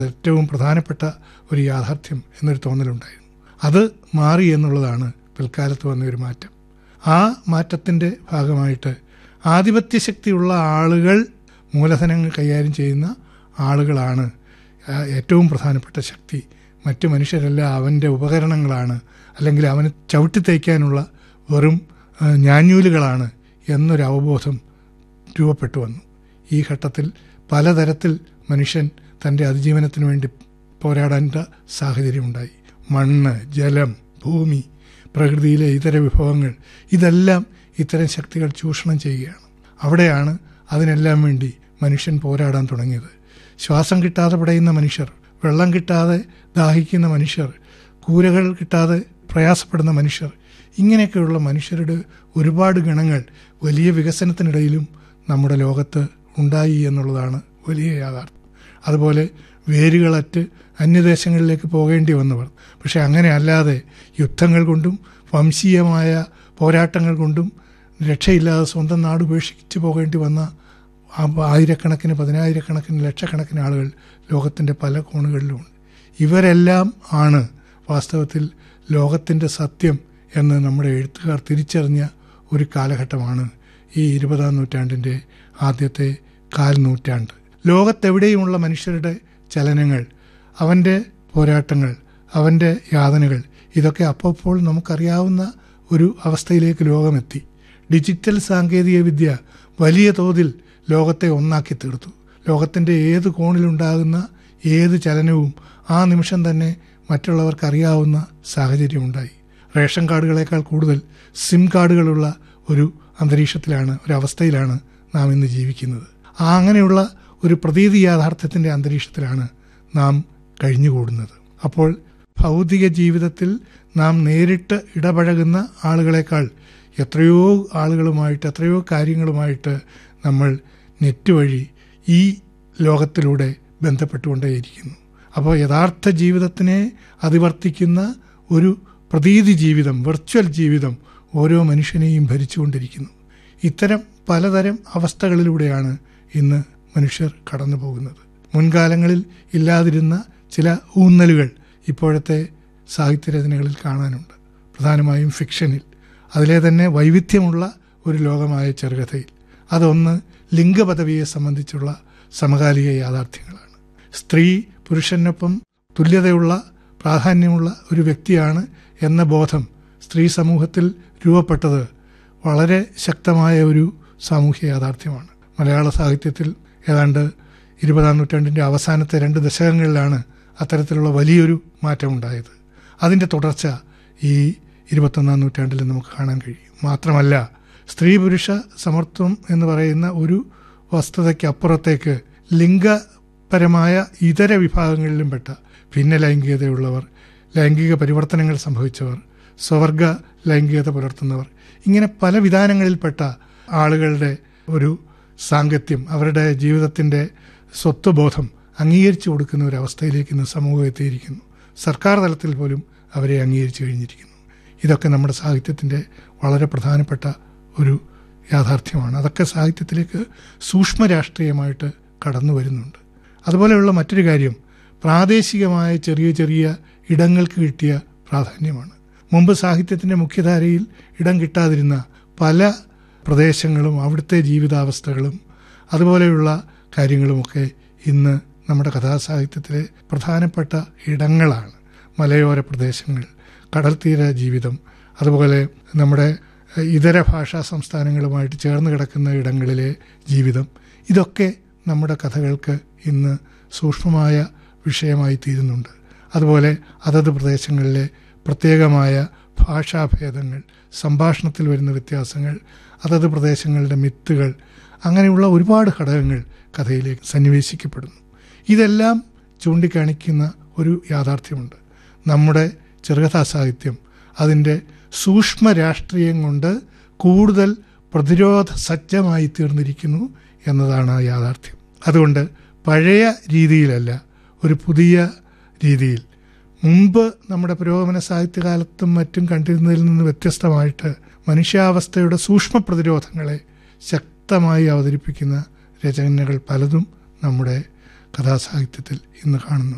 ഏറ്റവും പ്രധാനപ്പെട്ട ഒരു യാഥാർത്ഥ്യം എന്നൊരു തോന്നലുണ്ടായിരുന്നു അത് മാറി എന്നുള്ളതാണ് പിൽക്കാലത്ത് വന്ന ഒരു മാറ്റം ആ മാറ്റത്തിൻ്റെ ഭാഗമായിട്ട് ആധിപത്യ ശക്തിയുള്ള ആളുകൾ മൂലധനങ്ങൾ കൈകാര്യം ചെയ്യുന്ന ആളുകളാണ് ആ, ഏറ്റവും പ്രധാനപ്പെട്ട ശക്തി മറ്റു മനുഷ്യരെല്ലാം അവൻ്റെ ഉപകരണങ്ങളാണ് അല്ലെങ്കിൽ അവന് ചവിട്ടി തേക്കാനുള്ള വെറും ആ, ഞാഞ്ഞൂലുകളാണ് എന്നൊരു അവബോധം രൂപപ്പെട്ടു വന്നു ഈ ഘട്ടത്തിൽ പലതരത്തിൽ മനുഷ്യൻ തൻ്റെ അതിജീവനത്തിന് വേണ്ടി പോരാടേണ്ട സാഹചര്യമുണ്ടായി മണ്ണ് ജലം ഭൂമി പ്രകൃതിയിലെ ഇതര വിഭവങ്ങൾ ഇതെല്ലാം ഇത്തരം ശക്തികൾ ചൂഷണം ചെയ്യുകയാണ് അവിടെയാണ് അതിനെല്ലാം വേണ്ടി മനുഷ്യൻ പോരാടാൻ തുടങ്ങിയത് ശ്വാസം കിട്ടാതെ പിടയുന്ന മനുഷ്യർ വെള്ളം കിട്ടാതെ ദാഹിക്കുന്ന മനുഷ്യർ കൂരകൾ കിട്ടാതെ പ്രയാസപ്പെടുന്ന മനുഷ്യർ ഇങ്ങനെയൊക്കെയുള്ള മനുഷ്യരുടെ ഒരുപാട് ഗണങ്ങൾ വലിയ വികസനത്തിനിടയിലും നമ്മുടെ ലോകത്ത് ഉണ്ടായി എന്നുള്ളതാണ് വലിയ യാഥാർത്ഥ്യം അതുപോലെ വേരുകളറ്റ് അന്യദേശങ്ങളിലേക്ക് പോകേണ്ടി വന്നവർ പക്ഷെ അങ്ങനെ അല്ലാതെ യുദ്ധങ്ങൾ കൊണ്ടും വംശീയമായ പോരാട്ടങ്ങൾ കൊണ്ടും രക്ഷയില്ലാതെ സ്വന്തം നാട് ഉപേക്ഷിച്ച് പോകേണ്ടി വന്ന ആ ആയിരക്കണക്കിന് പതിനായിരക്കണക്കിന് ലക്ഷക്കണക്കിന് ആളുകൾ ലോകത്തിൻ്റെ പല കോണുകളിലുമുണ്ട് ഇവരെല്ലാം ആണ് വാസ്തവത്തിൽ ലോകത്തിൻ്റെ സത്യം എന്ന് നമ്മുടെ എഴുത്തുകാർ തിരിച്ചറിഞ്ഞ ഒരു കാലഘട്ടമാണ് ഈ ഇരുപതാം നൂറ്റാണ്ടിൻ്റെ ആദ്യത്തെ കാൽ നൂറ്റാണ്ട് ലോകത്തെവിടെയുമുള്ള മനുഷ്യരുടെ ചലനങ്ങൾ അവൻ്റെ പോരാട്ടങ്ങൾ അവൻ്റെ യാതനകൾ ഇതൊക്കെ അപ്പോൾ നമുക്കറിയാവുന്ന ഒരു അവസ്ഥയിലേക്ക് ലോകമെത്തി ഡിജിറ്റൽ സാങ്കേതിക വിദ്യ വലിയ തോതിൽ ലോകത്തെ ഒന്നാക്കി തീർത്തു ലോകത്തിൻ്റെ ഏത് കോണിലുണ്ടാകുന്ന ഏത് ചലനവും ആ നിമിഷം തന്നെ മറ്റുള്ളവർക്ക് അറിയാവുന്ന സാഹചര്യമുണ്ടായി റേഷൻ കാർഡുകളേക്കാൾ കൂടുതൽ സിം കാർഡുകളുള്ള ഒരു അന്തരീക്ഷത്തിലാണ് ഒരു അവസ്ഥയിലാണ് നാം ഇന്ന് ജീവിക്കുന്നത് ആ അങ്ങനെയുള്ള ഒരു പ്രതീതി യാഥാർത്ഥ്യത്തിൻ്റെ അന്തരീക്ഷത്തിലാണ് നാം കഴിഞ്ഞുകൂടുന്നത് അപ്പോൾ ഭൗതിക ജീവിതത്തിൽ നാം നേരിട്ട് ഇടപഴകുന്ന ആളുകളെക്കാൾ എത്രയോ ആളുകളുമായിട്ട് എത്രയോ കാര്യങ്ങളുമായിട്ട് നമ്മൾ നെറ്റ് വഴി ഈ ലോകത്തിലൂടെ ബന്ധപ്പെട്ടുകൊണ്ടേയിരിക്കുന്നു അപ്പോൾ യഥാർത്ഥ ജീവിതത്തിനെ അതിവർത്തിക്കുന്ന ഒരു പ്രതീതി ജീവിതം വെർച്വൽ ജീവിതം ഓരോ മനുഷ്യനെയും ഭരിച്ചുകൊണ്ടിരിക്കുന്നു ഇത്തരം പലതരം അവസ്ഥകളിലൂടെയാണ് ഇന്ന് മനുഷ്യർ കടന്നു പോകുന്നത് മുൻകാലങ്ങളിൽ ഇല്ലാതിരുന്ന ചില ഊന്നലുകൾ ഇപ്പോഴത്തെ സാഹിത്യരചനകളിൽ കാണാനുണ്ട് പ്രധാനമായും ഫിക്ഷനിൽ അതിലെ തന്നെ വൈവിധ്യമുള്ള ഒരു ലോകമായ ചെറുകഥയിൽ അതൊന്ന് ലിംഗപദവിയെ സംബന്ധിച്ചുള്ള സമകാലിക യാഥാർത്ഥ്യങ്ങളാണ് സ്ത്രീ പുരുഷനൊപ്പം തുല്യതയുള്ള പ്രാധാന്യമുള്ള ഒരു വ്യക്തിയാണ് എന്ന ബോധം സ്ത്രീ സമൂഹത്തിൽ രൂപപ്പെട്ടത് വളരെ ശക്തമായ ഒരു സാമൂഹ്യ യാഥാർത്ഥ്യമാണ് മലയാള സാഹിത്യത്തിൽ ഏതാണ്ട് ഇരുപതാം നൂറ്റാണ്ടിൻ്റെ അവസാനത്തെ രണ്ട് ദശകങ്ങളിലാണ് അത്തരത്തിലുള്ള വലിയൊരു മാറ്റമുണ്ടായത് അതിൻ്റെ തുടർച്ച ഈ ഇരുപത്തൊന്നാം നൂറ്റാണ്ടിൽ നമുക്ക് കാണാൻ കഴിയും മാത്രമല്ല സ്ത്രീ പുരുഷ സമത്വം എന്ന് പറയുന്ന ഒരു വസ്തുതയ്ക്കപ്പുറത്തേക്ക് ലിംഗപരമായ ഇതര വിഭാഗങ്ങളിലും പെട്ട ഭിന്ന ലൈംഗികതയുള്ളവർ ലൈംഗിക പരിവർത്തനങ്ങൾ സംഭവിച്ചവർ സ്വവർഗ ലൈംഗികത പുലർത്തുന്നവർ ഇങ്ങനെ പല വിധാനങ്ങളിൽപ്പെട്ട ആളുകളുടെ ഒരു സാങ്കത്യം അവരുടെ ജീവിതത്തിൻ്റെ സ്വത്വബോധം അംഗീകരിച്ചു കൊടുക്കുന്ന ഒരു അവസ്ഥയിലേക്ക് ഇന്ന് സമൂഹം എത്തിയിരിക്കുന്നു സർക്കാർ തലത്തിൽ പോലും അവരെ അംഗീകരിച്ചു കഴിഞ്ഞിരിക്കുന്നു ഇതൊക്കെ നമ്മുടെ സാഹിത്യത്തിൻ്റെ വളരെ പ്രധാനപ്പെട്ട ഒരു യാഥാർത്ഥ്യമാണ് അതൊക്കെ സാഹിത്യത്തിലേക്ക് സൂക്ഷ്മ രാഷ്ട്രീയമായിട്ട് കടന്നു വരുന്നുണ്ട് അതുപോലെയുള്ള മറ്റൊരു കാര്യം പ്രാദേശികമായ ചെറിയ ചെറിയ ഇടങ്ങൾക്ക് കിട്ടിയ പ്രാധാന്യമാണ് മുമ്പ് സാഹിത്യത്തിൻ്റെ മുഖ്യധാരയിൽ ഇടം കിട്ടാതിരുന്ന പല പ്രദേശങ്ങളും അവിടുത്തെ ജീവിതാവസ്ഥകളും അതുപോലെയുള്ള കാര്യങ്ങളുമൊക്കെ ഇന്ന് നമ്മുടെ കഥാസാഹിത്യത്തിലെ പ്രധാനപ്പെട്ട ഇടങ്ങളാണ് മലയോര പ്രദേശങ്ങൾ കടൽത്തീര ജീവിതം അതുപോലെ നമ്മുടെ ഇതര ഭാഷാ സംസ്ഥാനങ്ങളുമായിട്ട് ചേർന്ന് കിടക്കുന്ന ഇടങ്ങളിലെ ജീവിതം ഇതൊക്കെ നമ്മുടെ കഥകൾക്ക് ഇന്ന് സൂക്ഷ്മമായ വിഷയമായി തീരുന്നുണ്ട് അതുപോലെ അതത് പ്രദേശങ്ങളിലെ പ്രത്യേകമായ ഭാഷാഭേദങ്ങൾ സംഭാഷണത്തിൽ വരുന്ന വ്യത്യാസങ്ങൾ അതത് പ്രദേശങ്ങളുടെ മിത്തുകൾ അങ്ങനെയുള്ള ഒരുപാട് ഘടകങ്ങൾ കഥയിലേക്ക് സന്നിവേശിക്കപ്പെടുന്നു ഇതെല്ലാം ചൂണ്ടിക്കാണിക്കുന്ന ഒരു യാഥാർത്ഥ്യമുണ്ട് നമ്മുടെ ചെറുകഥാ സാഹിത്യം അതിൻ്റെ സൂക്ഷ്മ രാഷ്ട്രീയം കൊണ്ട് കൂടുതൽ പ്രതിരോധ സജ്ജമായി തീർന്നിരിക്കുന്നു എന്നതാണ് ആ യാഥാർത്ഥ്യം അതുകൊണ്ട് പഴയ രീതിയിലല്ല ഒരു പുതിയ രീതിയിൽ മുമ്പ് നമ്മുടെ പുരോഗമന സാഹിത്യകാലത്തും മറ്റും കണ്ടിരുന്നതിൽ നിന്ന് വ്യത്യസ്തമായിട്ട് മനുഷ്യാവസ്ഥയുടെ സൂക്ഷ്മ പ്രതിരോധങ്ങളെ ശക്തമായി അവതരിപ്പിക്കുന്ന രചനകൾ പലതും നമ്മുടെ കഥാസാഹിത്യത്തിൽ ഇന്ന് കാണുന്നു